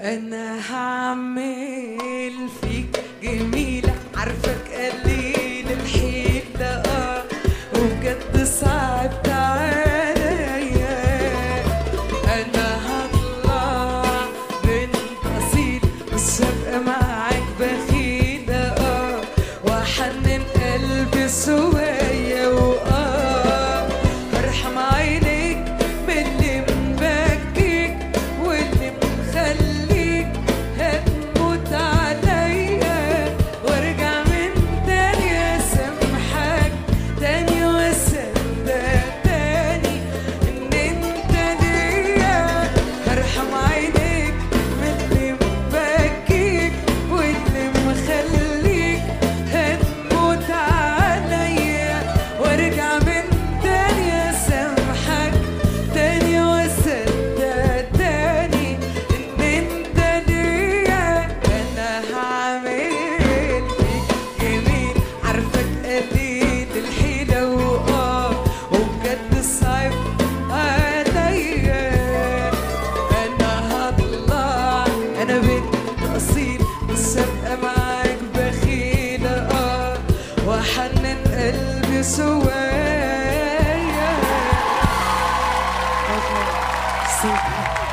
انا هعمل فيك جميلة عارفك قليل الحيلة اه وبجد صعبت عليا انا هطلع بنت اصيل بس ابقى معاك بخيلة اه واحنن قلبي سوايا واه هرحم عينيك من اللي مبكيك واللي مخليك هتموت عليا وارجع من تاني اسامحك تاني واصدق تاني ان انت ليا هرحم عينيك من اللي مبكيك واللي مخليك هتموت عليا وارجع من تاني اسامحك تاني واصدق تاني ان انت ليا انا هعمل فيك جميل عارفك قليل الحيلة واه وبجد صعب عليا انا هطلع انا بنت اصيل بس ابقى معاك بخيلة اه واحنن قلبي سوايا Super.